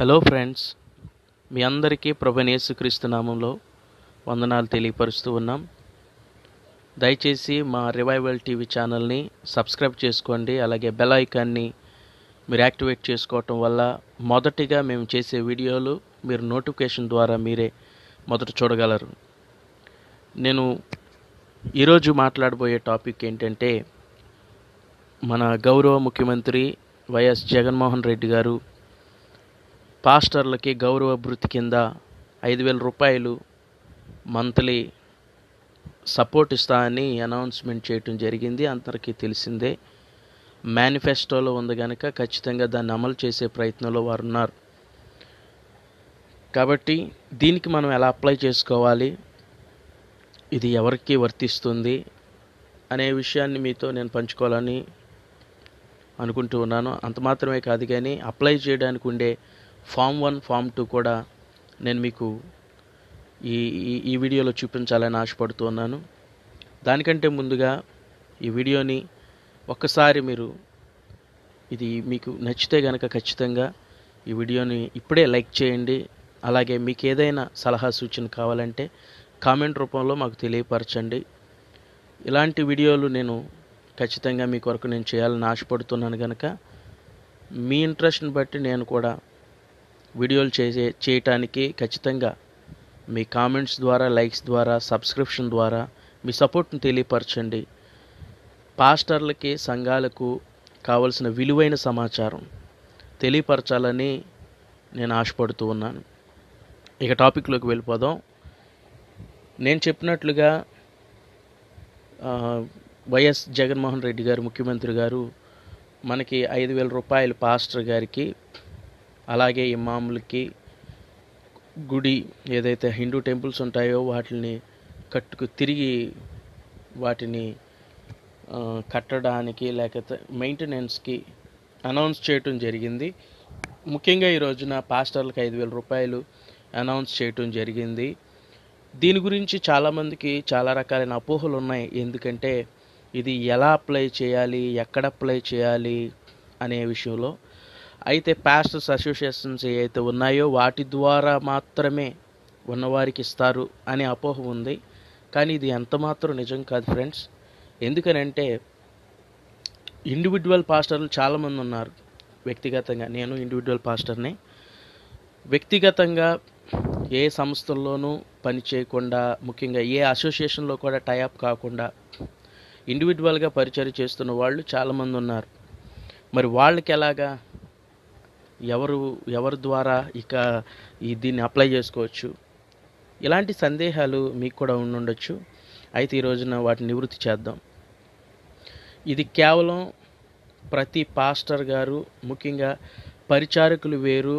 hello friends మీ అందరికీ ప్రభు యేసుక్రీస్తు నామంలో వందనాలు తెలియపరుస్తూ ఉన్నాం దయచేసి మా రివైవల్ టీవీ ఛానల్ని సబ్స్క్రైబ్ చేసుకోండి అలాగే బెల్ ఐకాన్ని మీరు యాక్టివేట్ చేసుకోవటం వల్ల మొదటిగా మేము చేసే వీడియోలు మీరు నోటిఫికేషన్ ద్వారా మీరే మొదట చూడగలరు నేను ఈరోజు మాట్లాడబోయే టాపిక్ ఏంటంటే మన గౌరవ ముఖ్యమంత్రి వైఎస్ జగన్మోహన్ రెడ్డి గారు పాస్టర్లకి గౌరవ భృతి కింద ఐదు వేల రూపాయలు మంత్లీ సపోర్ట్ ఇస్తా అని అనౌన్స్మెంట్ చేయటం జరిగింది అందరికీ తెలిసిందే మేనిఫెస్టోలో ఉంది కనుక ఖచ్చితంగా దాన్ని అమలు చేసే ప్రయత్నంలో వారు ఉన్నారు కాబట్టి దీనికి మనం ఎలా అప్లై చేసుకోవాలి ఇది ఎవరికి వర్తిస్తుంది అనే విషయాన్ని మీతో నేను పంచుకోవాలని అనుకుంటూ ఉన్నాను అంత మాత్రమే కాదు కానీ అప్లై చేయడానికి ఉండే ఫామ్ వన్ ఫామ్ టూ కూడా నేను మీకు ఈ ఈ- ఈ వీడియోలో చూపించాలని ఆశపడుతూ ఉన్నాను దానికంటే ముందుగా ఈ వీడియోని ఒక్కసారి మీరు ఇది మీకు నచ్చితే కనుక ఖచ్చితంగా ఈ వీడియోని ఇప్పుడే లైక్ చేయండి అలాగే మీకు ఏదైనా సలహా సూచన కావాలంటే కామెంట్ రూపంలో మాకు తెలియపరచండి ఇలాంటి వీడియోలు నేను ఖచ్చితంగా మీ కొరకు నేను చేయాలని ఆశపడుతున్నాను కనుక మీ ఇంట్రెస్ట్ని బట్టి నేను కూడా వీడియోలు చేసే చేయటానికి ఖచ్చితంగా మీ కామెంట్స్ ద్వారా లైక్స్ ద్వారా సబ్స్క్రిప్షన్ ద్వారా మీ సపోర్ట్ని తెలియపరచండి పాస్టర్లకి సంఘాలకు కావలసిన విలువైన సమాచారం తెలియపరచాలని నేను ఆశపడుతూ ఉన్నాను ఇక టాపిక్లోకి వెళ్ళిపోదాం నేను చెప్పినట్లుగా ఆ, వైఎస్ జగన్మోహన్ రెడ్డి గారు ముఖ్యమంత్రి గారు మనకి ఐదు వేల రూపాయలు పాస్టర్ గారికి అలాగే ఇమాములకి గుడి ఏదైతే హిందూ టెంపుల్స్ ఉంటాయో వాటిని కట్టుకు తిరిగి వాటిని ఆ, కట్టడానికి లేకపోతే మెయింటెనెన్స్కి అనౌన్స్ చేయటం జరిగింది ముఖ్యంగా ఈ రోజున పాస్టర్లకు ఐదు వేల రూపాయలు అనౌన్స్ చేయటం జరిగింది దీని గురించి చాలామందికి చాలా రకాలైన అపోహలు ఉన్నాయి ఎందుకంటే ఇది ఎలా అప్లై చేయాలి ఎక్కడ అప్లై చేయాలి అనే విషయంలో అయితే పాస్టర్స్ అసోసియేషన్స్ ఏవైతే ఉన్నాయో వాటి ద్వారా మాత్రమే ఉన్నవారికి ఇస్తారు అనే అపోహ ఉంది కానీ ఇది ఎంత మాత్రం నిజం కాదు ఫ్రెండ్స్ ఎందుకనంటే ఇండివిజువల్ పాస్టర్లు చాలామంది ఉన్నారు వ్యక్తిగతంగా నేను ఇండివిజువల్ పాస్టర్ని వ్యక్తిగతంగా ఏ సంస్థల్లోనూ పని చేయకుండా ముఖ్యంగా ఏ అసోసియేషన్లో కూడా టైఅప్ కాకుండా ఇండివిజువల్గా పరిచయం చేస్తున్న వాళ్ళు చాలామంది ఉన్నారు మరి వాళ్ళకి ఎలాగా ఎవరు ఎవరి ద్వారా ఇక ఈ దీన్ని అప్లై చేసుకోవచ్చు ఇలాంటి సందేహాలు మీకు కూడా ఉండుండొచ్చు అయితే ఈ రోజున వాటిని నివృత్తి చేద్దాం ఇది కేవలం ప్రతి పాస్టర్ గారు ముఖ్యంగా పరిచారకులు వేరు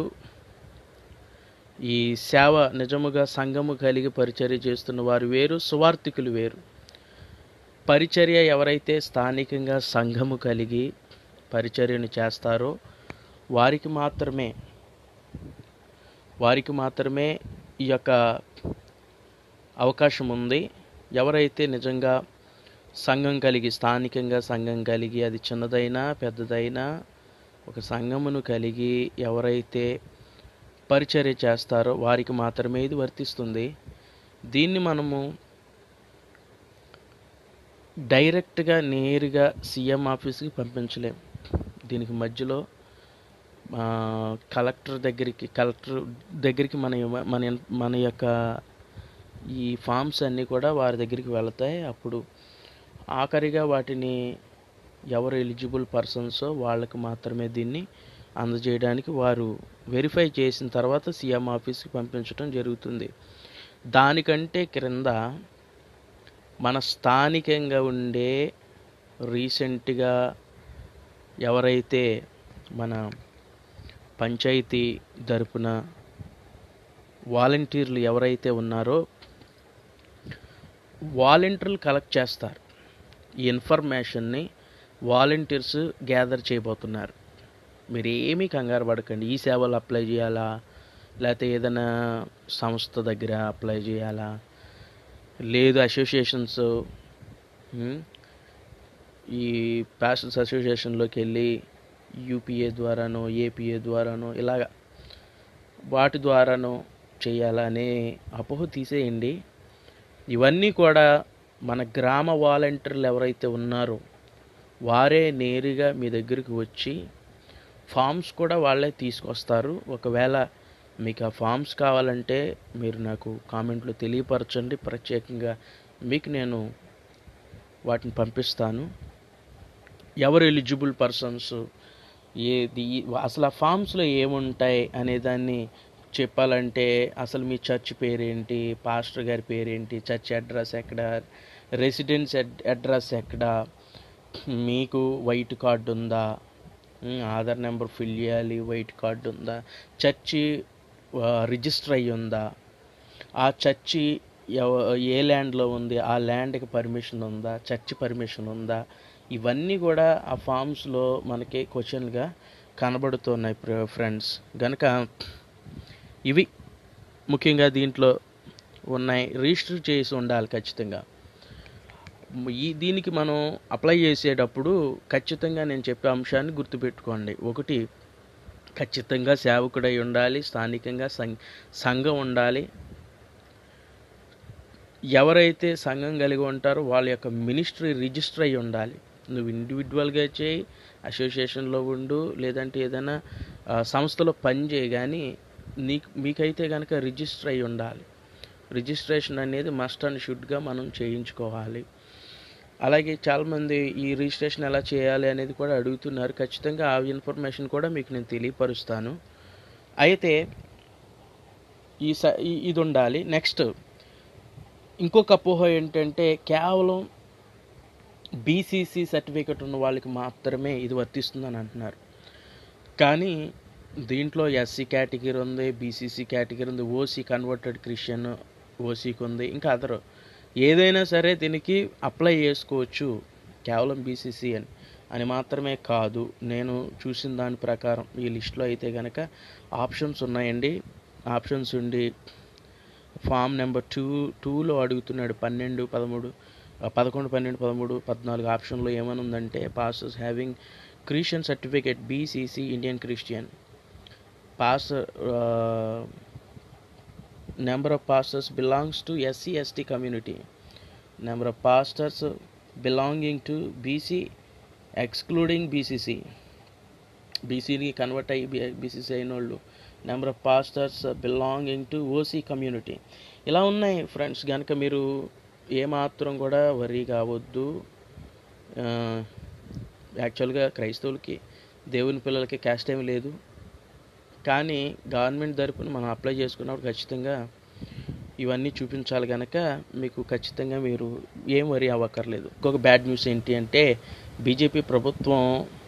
ఈ సేవ నిజముగా సంఘము కలిగి పరిచర్య చేస్తున్న వారు వేరు సువార్థికులు వేరు పరిచర్య ఎవరైతే స్థానికంగా సంఘము కలిగి పరిచర్యను చేస్తారో వారికి మాత్రమే వారికి మాత్రమే ఈ యొక్క అవకాశం ఉంది ఎవరైతే నిజంగా సంఘం కలిగి స్థానికంగా సంఘం కలిగి అది చిన్నదైనా పెద్దదైనా ఒక సంఘమును కలిగి ఎవరైతే పరిచర్య చేస్తారో వారికి మాత్రమే ఇది వర్తిస్తుంది దీన్ని మనము డైరెక్ట్గా నేరుగా సీఎం ఆఫీస్కి పంపించలేం దీనికి మధ్యలో ఆ, కలెక్టర్ దగ్గరికి కలెక్టర్ దగ్గరికి మన ఇవ్వ- మన ఇన్- మన యొక్క ఈ ఫామ్స్ అన్నీ కూడా వారి దగ్గరికి వెళతాయి అప్పుడు ఆఖరిగా వాటిని ఎవరు ఎలిజిబుల్ పర్సన్సో వాళ్ళకి మాత్రమే దీన్ని అందజేయడానికి వారు వెరిఫై చేసిన తర్వాత సీఎం ఆఫీస్కి పంపించడం జరుగుతుంది దానికంటే క్రింద మన స్థానికంగా ఉండే రీసెంట్గా ఎవరైతే మన పంచాయతీ తరపున వాలంటీర్లు ఎవరైతే ఉన్నారో వాలంటీర్లు కలెక్ట్ చేస్తారు ఈ ఇన్ఫర్మేషన్ని వాలంటీర్స్ గ్యాదర్ చేయబోతున్నారు మీరు ఏమీ కంగారు పడకండి ఈ సేవలు అప్లై చేయాలా లేకపోతే ఏదైనా సంస్థ దగ్గర అప్లై చేయాలా లేదు అసోసియేషన్స్ ఉమ్, ఈ ప్యాషన్స్ అసోసియేషన్లోకి వెళ్ళి యూపీఏ ద్వారానో ఏపీఏ ద్వారానో ఇలాగా వాటి ద్వారానో చేయాలనే అపోహ తీసేయండి ఇవన్నీ కూడా మన గ్రామ వాలంటీర్లు ఎవరైతే ఉన్నారో వారే నేరుగా మీ దగ్గరికి వచ్చి ఫామ్స్ కూడా వాళ్ళే తీసుకొస్తారు ఒకవేళ మీకు ఆ ఫామ్స్ కావాలంటే మీరు నాకు కామెంట్లో తెలియపరచండి ప్రత్యేకంగా మీకు నేను వాటిని పంపిస్తాను ఎవరు ఎలిజిబుల్ పర్సన్స్ ఏది అసలు ఆ ఫామ్స్లో ఏముంటాయి అనే దాన్ని చెప్పాలంటే అసలు మీ చర్చ్ పేరేంటి పాస్టర్ గారి పేరేంటి చర్చ్ అడ్రస్ ఎక్కడ రెసిడెన్స్ అడ్రస్ ఎక్కడ మీకు వైట్ కార్డు ఉందా ఉమ్, ఆధార్ నెంబర్ ఫిల్ చేయాలి వైట్ కార్డు ఉందా చర్చి ఆ, రిజిస్టర్ అయ్యి ఉందా ఆ చర్చి ఎవ- ఏ ల్యాండ్లో ఉంది ఆ ల్యాండ్కి పర్మిషన్ ఉందా చర్చి పర్మిషన్ ఉందా ఇవన్నీ కూడా ఆ ఫామ్స్లో మనకి క్వశ్చన్గా కనబడుతున్నాయి ఫ్ర- ఫ్రెండ్స్ గనుక ఇవి ముఖ్యంగా దీంట్లో ఉన్నాయి రిజిస్టర్ చేసి ఉండాలి ఖచ్చితంగా ఈ దీనికి మనం అప్లై చేసేటప్పుడు ఖచ్చితంగా నేను చెప్పే అంశాన్ని గుర్తుపెట్టుకోండి ఒకటి ఖచ్చితంగా సేవకుడై ఉండాలి స్థానికంగా సం- సంఘం ఉండాలి ఎవరైతే సంఘం కలిగి ఉంటారో వాళ్ళ యొక్క మినిస్ట్రీ రిజిస్టర్ అయి ఉండాలి నువ్వు ఇండివిజువల్గా చేయి అసోసియేషన్లో ఉండు లేదంటే ఏదైనా ఆ, సంస్థలో పని చేయి కానీ నీకు మీకైతే కనుక రిజిస్టర్ అయి ఉండాలి రిజిస్ట్రేషన్ అనేది మస్ట్ అండ్ షుడ్గా మనం చేయించుకోవాలి అలాగే చాలామంది ఈ రిజిస్ట్రేషన్ ఎలా చేయాలి అనేది కూడా అడుగుతున్నారు ఖచ్చితంగా ఆ ఇన్ఫర్మేషన్ కూడా మీకు నేను తెలియపరుస్తాను అయితే ఈ స ఈ- ఇది ఉండాలి నెక్స్ట్ ఇంకొక అపోహ ఏంటంటే కేవలం బీసీసీ సర్టిఫికెట్ ఉన్న వాళ్ళకి మాత్రమే ఇది వర్తిస్తుందని అంటున్నారు కానీ దీంట్లో ఎస్సీ కేటగిరీ ఉంది బీసీసీ కేటగిరీ ఉంది ఓసీ కన్వర్టెడ్ క్రిస్టియన్ ఓసీకి ఉంది ఇంకా అదర్ ఏదైనా సరే దీనికి అప్లై చేసుకోవచ్చు కేవలం బీసీసీ అని అని మాత్రమే కాదు నేను చూసిన దాని ప్రకారం ఈ లిస్ట్లో అయితే కనుక ఆప్షన్స్ ఉన్నాయండి ఆప్షన్స్ ఉండి ఫామ్ నెంబర్ టూ టూలో అడుగుతున్నాడు పన్నెండు పదమూడు ఆ, పదకొండు పన్నెండు పదమూడు పద్నాలుగు ఆప్షన్లో ఏమని ఉందంటే pastors having Christian certificate BCC Indian Christian pass number of pastors belongs to SC ST community number of pastors belonging to BC excluding BCC బీసీని కన్వర్ట్ అయ్యి బీసీసీ అయిన వాళ్ళు number of pastors belonging to OC community ఇలా ఉన్నాయి friends కనుక మీరు ఏమాత్రం కూడా వరీ కావద్దు ఆ, యాక్చువల్గా క్రైస్తవులకి దేవుని పిల్లలకి క్యాస్ట్ ఏమి లేదు కానీ గవర్నమెంట్ తరపున మనం అప్లై చేసుకున్నప్పుడు ఖచ్చితంగా ఇవన్నీ చూపించాలి కనుక మీకు ఖచ్చితంగా మీరు ఏం వరి అవ్వక్కర్లేదు ఇంకొక బ్యాడ్ న్యూస్ ఏంటి అంటే బీజేపీ ప్రభుత్వం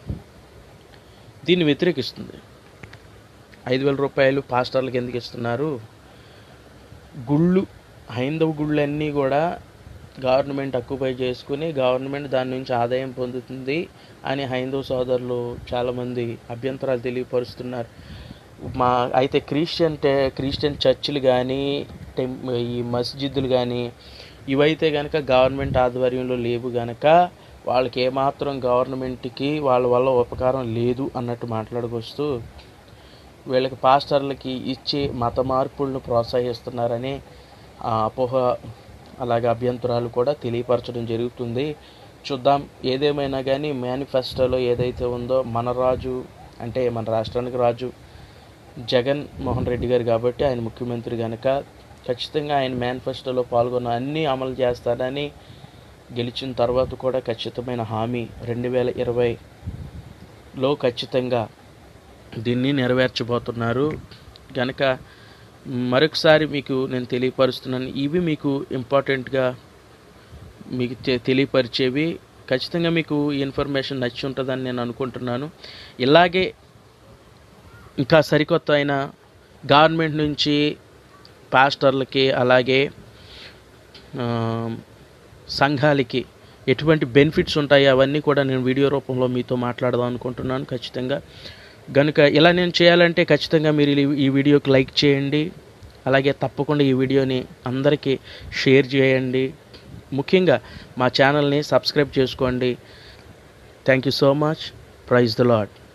దీన్ని వ్యతిరేకిస్తుంది ఐదు వేల రూపాయలు పాస్టర్లకు ఎందుకు ఇస్తున్నారు గుళ్ళు హైందవ గుళ్ళన్నీ కూడా గవర్నమెంట్ అక్కుపై చేసుకుని గవర్నమెంట్ దాని నుంచి ఆదాయం పొందుతుంది అని హైందవ సోదరులు చాలామంది అభ్యంతరాలు తెలియపరుస్తున్నారు మా అయితే క్రిస్టియన్ టే క్రిస్టియన్ చర్చిలు కానీ టెం ఈ మస్జిద్దులు కానీ ఇవైతే కనుక గవర్నమెంట్ ఆధ్వర్యంలో లేవు కనుక వాళ్ళకి ఏమాత్రం గవర్నమెంట్కి వాళ్ళ వల్ల ఉపకారం లేదు అన్నట్టు మాట్లాడుకొస్తూ వీళ్ళకి పాస్టర్లకి ఇచ్చి మత మార్పులను ప్రోత్సహిస్తున్నారని ఆ అపోహ అలాగే అభ్యంతరాలు కూడా తెలియపరచడం జరుగుతుంది చూద్దాం ఏదేమైనా కానీ మేనిఫెస్టోలో ఏదైతే ఉందో మన రాజు అంటే మన రాష్ట్రానికి రాజు జగన్ మోహన్ రెడ్డి గారు కాబట్టి ఆయన ముఖ్యమంత్రి కనుక ఖచ్చితంగా ఆయన మేనిఫెస్టోలో పాల్గొన్న అన్నీ అమలు చేస్తాడని గెలిచిన తర్వాత కూడా ఖచ్చితమైన హామీ రెండు వేల ఇరవైలో ఖచ్చితంగా దీన్ని నెరవేర్చబోతున్నారు కనుక మరొకసారి మీకు నేను తెలియపరుస్తున్నాను ఇవి మీకు ఇంపార్టెంట్గా మీకు తె- తెలియపరిచేవి ఖచ్చితంగా మీకు ఈ ఇన్ఫర్మేషన్ నచ్చి ఉంటుందని నేను అనుకుంటున్నాను ఇలాగే ఇంకా సరికొత్త అయిన గవర్నమెంట్ నుంచి పాస్టర్లకి అలాగే ఆ, సంఘాలకి ఎటువంటి బెనిఫిట్స్ ఉంటాయి అవన్నీ కూడా నేను వీడియో రూపంలో మీతో మాట్లాడదాం అనుకుంటున్నాను ఖచ్చితంగా కనుక ఇలా నేను చేయాలంటే ఖచ్చితంగా మీరు ఈ- ఈ వీడియోకి లైక్ చేయండి అలాగే తప్పకుండా ఈ వీడియోని అందరికీ షేర్ చేయండి ముఖ్యంగా మా ఛానల్ని సబ్స్క్రైబ్ చేసుకోండి thank you so much praise the lord